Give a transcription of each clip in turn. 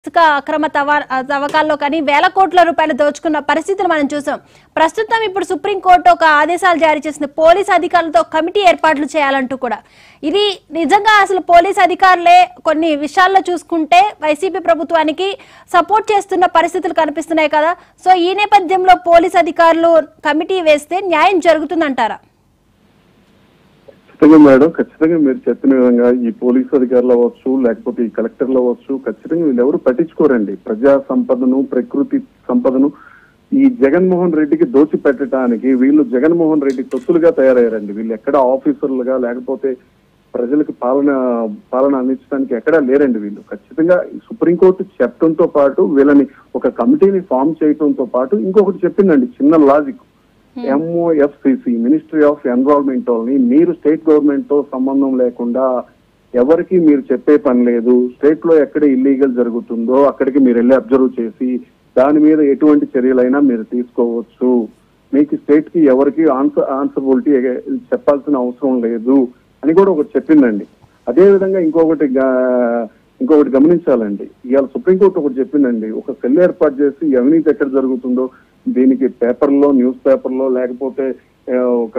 ఇసుక అక్రమ తవ- తవ్వకాల్లో కానీ వేల కోట్ల రూపాయలు దోచుకున్న పరిస్థితులు మనం చూసాం ప్రస్తుతం ఇప్పుడు సుప్రీంకోర్టు ఒక ఆదేశాలు జారీ చేసింది పోలీస్ అధికారులతో కమిటీ ఏర్పాట్లు చేయాలంటూ కూడా ఇది నిజంగా అసలు పోలీస్ అధికారులే కొన్ని విషయాల్లో చూసుకుంటే వైసీపీ ప్రభుత్వానికి సపోర్ట్ చేస్తున్న పరిస్థితులు కనిపిస్తున్నాయి కదా సో ఈ నేపథ్యంలో పోలీస్ అధికారులు కమిటీ వేస్తే న్యాయం జరుగుతుందంటారా ఖచ్చితంగా మేడం ఖచ్చితంగా మీరు చెప్పిన విధంగా ఈ పోలీసు అధికారులు అవ్వచ్చు లేకపోతే ఈ కలెక్టర్లు అవ్వచ్చు ఖచ్చితంగా వీళ్ళు ఎవరు పట్టించుకోరండి ప్రజా సంపదను ప్రకృతి సంపదను ఈ జగన్మోహన్ రెడ్డికి దోచి పెట్టడానికి వీళ్ళు జగన్మోహన్ రెడ్డి తొత్తులుగా తయారయ్యారండి వీళ్ళు ఎక్కడ ఆఫీసర్లుగా లేకపోతే ప్రజలకు పాలన పాలన అందించడానికి ఎక్కడా లేరండి వీళ్ళు ఖచ్చితంగా ఈ సుప్రీంకోర్టు చెప్పడంతో పాటు వీళ్ళని ఒక కమిటీని ఫామ్ చేయడంతో పాటు ఇంకొకటి చెప్పిందండి చిన్న logic MOEFCC ministry of environment ని మీరు స్టేట్ గవర్నమెంట్ తో సంబంధం లేకుండా ఎవరికి మీరు చెప్పే పని లేదు స్టేట్ లో ఎక్కడ ఇల్లీగల్ జరుగుతుందో అక్కడికి మీరు వెళ్ళి అబ్జర్వ్ చేసి దాని మీద ఎటువంటి చర్యలైనా మీరు తీసుకోవచ్చు మీకు స్టేట్ కి ఎవరికి ఆన్సర్ ఆన్సరబిలిటీ చెప్పాల్సిన అవసరం లేదు అని కూడా ఒకటి చెప్పిందండి అదే విధంగా ఇంకొకటి గా- ఇంకొకటి గమనించాలండి ఇవాళ సుప్రీంకోర్టు ఒకటి చెప్పిందండి ఒక సెల్ ఏర్పాటు చేసి ఈ అవినీతి ఎక్కడ జరుగుతుందో దీనికి పేపర్లో న్యూస్ పేపర్లో లేకపోతే ఆ, ఒక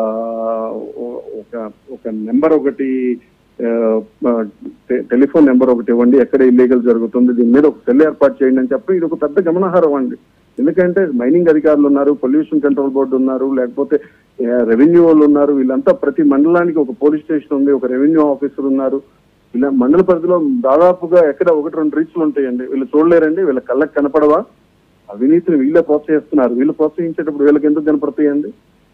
ఒక ఒక నెంబర్ ఒకటి ఆ, టె- టెలిఫోన్ నెంబర్ ఒకటి ఇవ్వండి ఎక్కడ ఇల్లీగల్ జరుగుతుంది దీని మీద ఒక సెల్ ఏర్పాటు చేయండి అని చెప్పి ఇది ఒక పెద్ద గమనార్హం అండి ఎందుకంటే మైనింగ్ అధికారులు ఉన్నారు పొల్యూషన్ కంట్రోల్ బోర్డు ఉన్నారు లేకపోతే రెవెన్యూ వాళ్ళు ఉన్నారు వీళ్ళంతా ప్రతి మండలానికి ఒక పోలీస్ స్టేషన్ ఉంది ఒక రెవెన్యూ ఆఫీసర్ ఉన్నారు ఇలా మండల పరిధిలో దాదాపుగా ఎక్కడ ఒకటి రెండు రీచ్లు ఉంటాయండి వీళ్ళు చూడలేరండి వీళ్ళ కళ్ళకి కనపడవా అవినీతిని వీళ్ళే ప్రోత్సహిస్తున్నారు వీళ్ళు ప్రోత్సహించేటప్పుడు వీళ్ళకి ఎందుకు కనపడతాయండి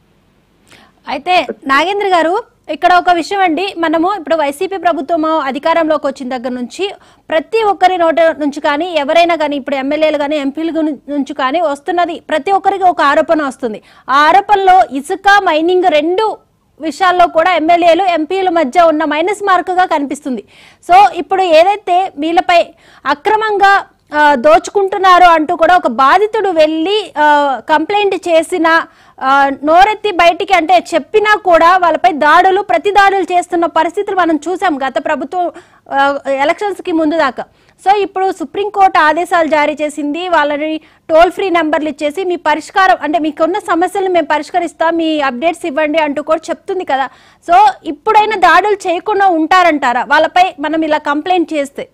అయితే నాగేంద్ర గారు ఇక్కడ ఒక విషయం అండి మనము ఇప్పుడు వైసీపీ ప్రభుత్వం అధికారంలోకి వచ్చిన దగ్గర నుంచి ప్రతి ఒక్కరి నోట నుంచి కానీ ఎవరైనా కానీ ఇప్పుడు ఎమ్మెల్యేలు కానీ ఎంపీల నుంచి కానీ వస్తున్నది ప్రతి ఒక్కరికి ఒక ఆరోపణ వస్తుంది ఆ ఆరోపణలో ఇసుక మైనింగ్ రెండు విషయాల్లో కూడా ఎమ్మెల్యేలు ఎంపీల మధ్య ఉన్న మైనస్ మార్క్ గా కనిపిస్తుంది సో ఇప్పుడు ఏదైతే వీళ్ళపై అక్రమంగా ఆ, దోచుకుంటున్నారు అంటూ కూడా ఒక బాధితుడు వెళ్ళి ఆ, కంప్లైంట్ చేసిన ఆ, నోరెత్తి బయటికి అంటే చెప్పినా కూడా వాళ్ళపై దాడులు ప్రతి దాడులు చేస్తున్న పరిస్థితులు మనం చూసాం గత ప్రభుత్వం ఆ, ఎలక్షన్స్ కి ముందు దాకా సో ఇప్పుడు సుప్రీంకోర్టు ఆదేశాలు జారీ చేసింది వాళ్ళని టోల్ ఫ్రీ నెంబర్లు ఇచ్చేసి మీ పరిష్కారం అంటే మీకున్న సమస్యలను మేము పరిష్కరిస్తాం మీ అప్డేట్స్ ఇవ్వండి అంటూ కూడా చెప్తుంది కదా సో ఇప్పుడైనా దాడులు చేయకుండా ఉంటారంటారా వాళ్ళపై మనం ఇలా కంప్లైంట్ చేస్తే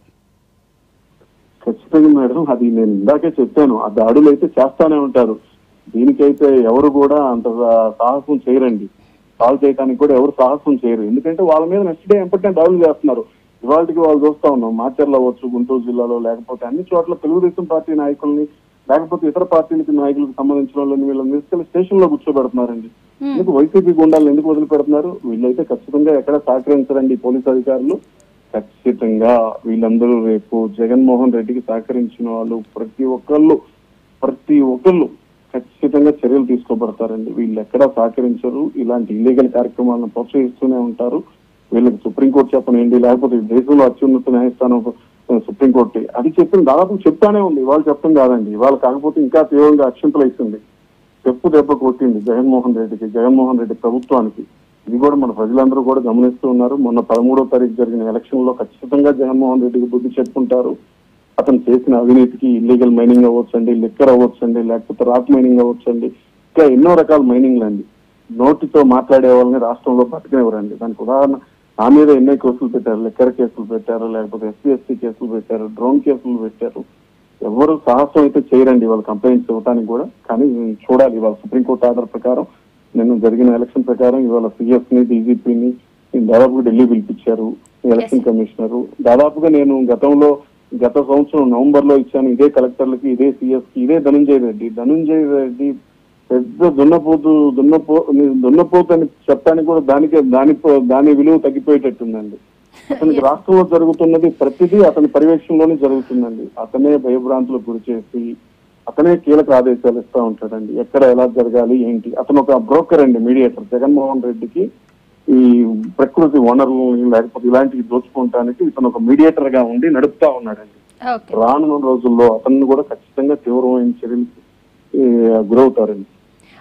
ఖచ్చితంగా మేడం అది నేను ఇందాకే చెప్పాను ఆ దాడులు అయితే చేస్తానే ఉంటారు దీనికైతే ఎవరు కూడా అంత సాహసం చేయరండి కాల్ చేయడానికి కూడా ఎవరు సాహసం చేయరు ఎందుకంటే వాళ్ళ మీద నెక్స్ట్ డే ఎంపటే దాడులు చేస్తున్నారు ఇవాళకి వాళ్ళు చూస్తా ఉన్నాం మాచర్ల అవ్వచ్చు గుంటూరు జిల్లాలో లేకపోతే అన్ని చోట్ల తెలుగుదేశం పార్టీ నాయకుల్ని లేకపోతే ఇతర పార్టీలకి నాయకులకు సంబంధించిన వాళ్ళని వీళ్ళని తీసుకెళ్లి స్టేషన్ లో కూర్చోబెడుతున్నారండి ఎందుకు వైసీపీ గుండాలను ఎందుకు వదిలిపెడుతున్నారు వీళ్ళైతే ఖచ్చితంగా ఎక్కడ సహకరించరండి ఈ పోలీస్ అధికారులు ఖచ్చితంగా వీళ్ళందరూ రేపు జగన్మోహన్ రెడ్డికి సహకరించిన వాళ్ళు ప్రతి ఒక్కళ్ళు ప్రతి ఒక్కళ్ళు ఖచ్చితంగా చర్యలు తీసుకోబడతారండి వీళ్ళు ఎక్కడా సహకరించరు ఇలాంటి ఇల్లీగల్ కార్యక్రమాలను ప్రోత్సహిస్తూనే ఉంటారు వీళ్ళకి సుప్రీంకోర్టు చెప్పనండి లేకపోతే ఈ దేశంలో అత్యున్నత న్యాయస్థానం సుప్రీంకోర్టు అది చెప్పిన దాదాపు చెప్తానే ఉంది ఇవాళ చెప్పడం కాదండి ఇవాళ కాకపోతే ఇంకా తీవ్రంగా అక్షంతలు ఇస్తుంది చెప్పు దెబ్బ కొట్టింది జగన్మోహన్ రెడ్డికి జగన్మోహన్ రెడ్డి ప్రభుత్వానికి ఇది కూడా మన ప్రజలందరూ కూడా గమనిస్తూ ఉన్నారు మొన్న పదమూడో తారీఖు జరిగిన ఎలక్షన్ లో ఖచ్చితంగా జగన్మోహన్ రెడ్డికి బుద్ధి చెప్పుకుంటారు అతను చేసిన అవినీతికి ఇల్లీగల్ మైనింగ్ అవ్వచ్చండి లిక్కర్ అవ్వచ్చండి లేకపోతే రాక్ మైనింగ్ అవ్వచ్చండి ఇంకా ఎన్నో రకాల మైనింగ్లు అండి నోటితో మాట్లాడే వాళ్ళని రాష్ట్రంలో బతకనివ్వరండి దానికి ఉదాహరణ నా మీద ఎన్నో కేసులు పెట్టారు లిక్కర్ కేసులు పెట్టారు లేకపోతే ఎస్సీ ఎస్టీ కేసులు పెట్టారు డ్రోన్ కేసులు పెట్టారు ఎవరు సాహసం అయితే చేయరండి వాళ్ళ కంప్లైంట్స్ ఇవ్వడానికి కూడా కానీ చూడాలి ఇవాళ సుప్రీంకోర్టు ఆర్డర్ ప్రకారం నిన్న జరిగిన ఎలక్షన్ ప్రకారం ఇవాళ సిఎస్ ని డీజీపీని దాదాపుగా ఢిల్లీ పిలిపించారు ఎలక్షన్ కమిషనర్ దాదాపుగా నేను గతంలో గత సంవత్సరం నవంబర్ లో ఇచ్చాను ఇదే కలెక్టర్లకి ఇదే సిఎస్ కి ఇదే ధనుంజయ రెడ్డి ధనుంజయ రెడ్డి పెద్ద దున్నపోతు దున్నపో దున్నపోతు అని చెప్పడానికి కూడా దానికి దాని దాని విలువ తగ్గిపోయేటట్టుందండి అతనికి రాష్ట్రంలో జరుగుతున్నది ప్రతిదీ అతని పర్యవేక్షణలోనే జరుగుతుందండి అతనే భయభ్రాంతులకు గురి చేసి అతనే కీలక ఆదేశాలు ఇస్తా ఉంటాడండి ఎక్కడ ఎలా జరగాలి ఏంటి అతను ఒక బ్రోకర్ అండి మీడియేటర్ జగన్మోహన్ రెడ్డికి ఈ ప్రకృతి వనరులని లేకపోతే ఇలాంటివి దోచుకోవటానికి ఇతను ఒక మీడియేటర్ గా ఉండి నడుపుతా ఉన్నాడండి ఓకే రానున్న రోజుల్లో అతన్ని కూడా ఖచ్చితంగా తీవ్రమైన చర్యలకు ఈ, గురవుతారండి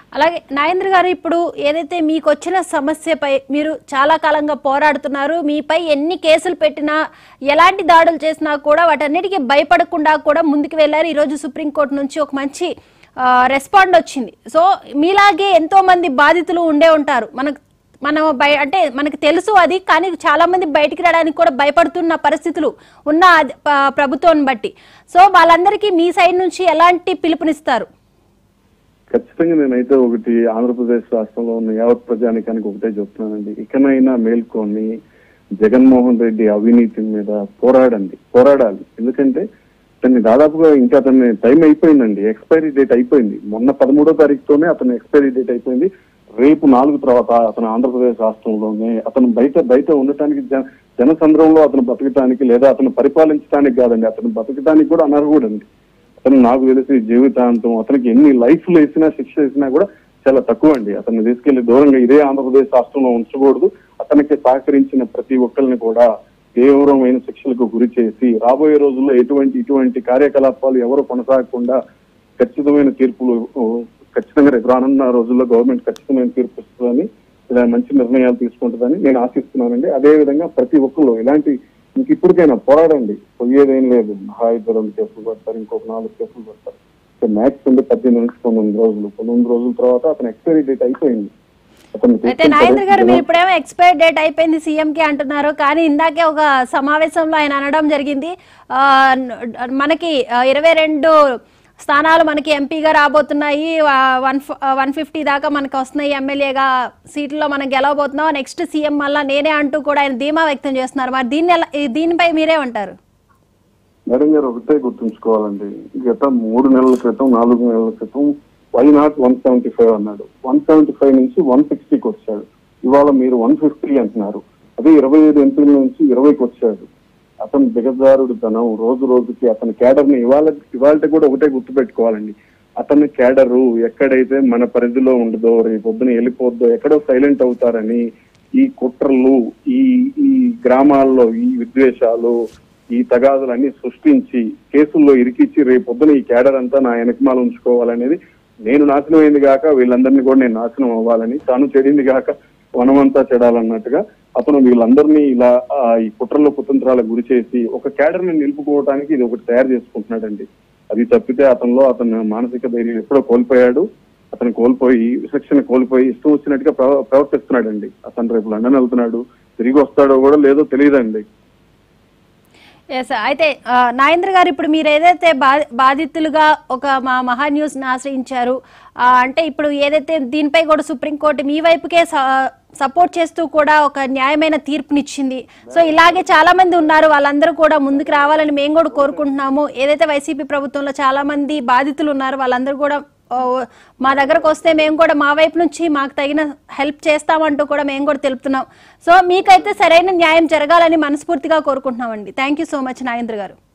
అలాగే నాగేంద్ర గారు ఇప్పుడు ఏదైతే మీకు వచ్చిన సమస్యపై మీరు చాలా కాలంగా పోరాడుతున్నారు మీపై ఎన్ని కేసులు పెట్టినా ఎలాంటి దాడులు చేసినా కూడా వాటన్నిటికీ భయపడకుండా కూడా ముందుకు వెళ్ళారు ఈరోజు సుప్రీంకోర్టు నుంచి ఒక మంచి రెస్పాండ్ వచ్చింది సో మీలాగే ఎంతో మంది బాధితులు ఉండే ఉంటారు మనకు మనం బయ అంటే మనకు తెలుసు అది కానీ చాలా మంది బయటికి రావడానికి కూడా భయపడుతున్న పరిస్థితులు ఉన్న అది- ప- ప్రభుత్వాన్ని బట్టి సో వాళ్ళందరికీ మీ సైడ్ నుంచి ఎలాంటి పిలుపునిస్తారు ఖచ్చితంగా నేనైతే ఒకటి ఆంధ్రప్రదేశ్ రాష్ట్రంలో ఉన్న యావత్ ప్రజానికానికి ఒకటే చెప్తున్నానండి ఇకనైనా మేల్కొని జగన్మోహన్ రెడ్డి అవినీతి మీద పోరాడండి పోరాడాలి ఎందుకంటే అతన్ని దాదాపుగా ఇంకా అతన్ని టైం అయిపోయిందండి ఎక్స్పైరీ డేట్ అయిపోయింది మొన్న పదమూడో తారీఖుతోనే అతని ఎక్స్పైరీ డేట్ అయిపోయింది రేపు నాలుగు తర్వాత అతను ఆంధ్రప్రదేశ్ రాష్ట్రంలోనే అతను బయట బయట ఉండటానికి జన జనసంద్రంలో అతను బతకటానికి లేదా అతను పరిపాలించడానికి కాదండి అతను బతకటానికి కూడా అనర్హుడండి అతను నాకు తెలిసి జీవితాంతం అతనికి ఎన్ని లైఫ్లు వేసినా శిక్ష వేసినా కూడా చాలా తక్కువ అండి అతన్ని తీసుకెళ్లి దూరంగా ఇదే ఆంధ్రప్రదేశ్ రాష్ట్రంలో ఉంచకూడదు అతనికి సహకరించిన ప్రతి ఒక్కరిని కూడా తీవ్రమైన శిక్షలకు గురి చేసి రాబోయే రోజుల్లో ఎటువంటి ఇటువంటి కార్యకలాపాలు ఎవరు కొనసాగకుండా ఖచ్చితమైన తీర్పులు ఓ, ఖచ్చితంగా రేపు రానున్న రోజుల్లో గవర్నమెంట్ ఖచ్చితమైన తీర్పు ఇస్తుందని ఇలా మంచి నిర్ణయాలు తీసుకుంటుందని నేను ఆశిస్తున్నానండి అదే విధంగా ప్రతి ఒక్కరు ఇలాంటి ఇంక ఇప్పటికైనా పోరాడండి పోయేదేం లేదు మహా ఇద్దరు రెండు కేసులు పడతారు ఇంకొక నాలుగు కేసులు పడతారు మ్యాక్స్ ఉంటే పద్దెనిమిది నుంచి పంతొమ్మిది రోజులు పంతొమ్మిది రోజుల తర్వాత అతను ఎక్స్పైరీ డేట్ అయిపోయింది అతను అయితే నాగేంద్ర గారు మీరు ఇప్పుడేమో ఎక్స్పైర్ డేట్ అయిపోయింది సీఎం కి అంటున్నారు కానీ ఇందాకే ఒక సమావేశంలో ఆయన అనడం జరిగింది ఆ, న- మనకి ఇరవై రెండు స్థానాలు మనకి ఎంపీగా రాబోతున్నాయి వన్ వన్ ఫిఫ్టీ దాకా మనకు వస్తున్నాయి ఎమ్మెల్యేగా సీట్లో మనం గెలవబోతున్నాం నెక్స్ట్ సీఎం మళ్ళా నేనే అంటూ కూడా ఆయన ధీమా వ్యక్తం చేస్తున్నారు మరి దీన్ని ఎలా ఈ- దీనిపై మీరే ఉంటారు మేడం గారు ఒకటే గుర్తుంచుకోవాలండి గత మూడు నెలల క్రితం నాలుగు నెలల క్రితం why not one seventy five అన్నాడు వన్ సెవెంటీ ఫైవ్ నుంచి వన్ సిక్స్టీకి వచ్చాడు ఇవాళ మీరు వన్ ఫిఫ్టీ అంటున్నారు అదే ఇరవై ఐదు ఎంపీల నుంచి ఇరవైకి వచ్చాడు అతను దిగజారుడు ధనం రోజు రోజుకి అతని క్యాడర్ ని ఇవాళ ఇవాళ కూడా ఒకటే గుర్తుపెట్టుకోవాలండి అతని క్యాడరు ఎక్కడైతే మన పరిధిలో ఉండదో రేపు పొద్దున వెళ్ళిపోద్దో ఎక్కడో సైలెంట్ అవుతారని ఈ కుట్రలు ఈ ఈ గ్రామాల్లో ఈ విద్వేషాలు ఈ తగాదులన్నీ సృష్టించి కేసుల్లో ఇరికిచ్చి రేపు పొద్దున ఈ క్యాడర్ అంతా నా వెనకమాల ఉంచుకోవాలనేది నేను నాశనం అయింది కాక వీళ్ళందరినీ కూడా నేను నాశనం అవ్వాలని తాను చెడింది కాక వనమంతా చెడాలన్నట్టుగా అతను వీళ్ళందరినీ ఇలా ఆ, ఈ కుట్రలో కుతంత్రాలకు గురి చేసి ఒక క్యాడర్ ని నిలుపుకోవడానికి ఇది ఒకటి తయారు చేసుకుంటున్నాడండి అది తప్పితే అతనిలో అతను మానసిక ధైర్యం ఎప్పుడో కోల్పోయాడు అతను కోల్పోయి విచక్షణ కోల్పోయి ఇష్టం వచ్చినట్టుగా ప్రవ- ప్రవర్తిస్తున్నాడండి అతను రేపు లండన్ వెళ్తున్నాడు తిరిగి వస్తాడో కూడా లేదో తెలియదండి ఎస్ అయితే ఆ, నాగేంద్ర గారు ఇప్పుడు మీరు ఏదైతే బా బాధితులుగా ఒక మా మహా న్యూస్ ని ఆశ్రయించారు ఆ, అంటే ఇప్పుడు ఏదైతే దీనిపై కూడా సుప్రీంకోర్టు మీ వైపుకే స- సపోర్ట్ చేస్తూ కూడా ఒక న్యాయమైన తీర్పునిచ్చింది సో ఇలాగే చాలా మంది ఉన్నారు వాళ్ళందరూ కూడా ముందుకు రావాలని మేము కూడా కోరుకుంటున్నాము ఏదైతే వైసీపీ ప్రభుత్వంలో చాలా మంది బాధితులు ఉన్నారు వాళ్ళందరూ కూడా ఓ, మా దగ్గరకు వస్తే మేము కూడా మా వైపు నుంచి మాకు తగిన హెల్ప్ చేస్తామంటూ కూడా మేము కూడా తెలుపుతున్నాం సో మీకైతే సరైన న్యాయం జరగాలని మనస్ఫూర్తిగా కోరుకుంటున్నామండి thank you so much Nagendra గారు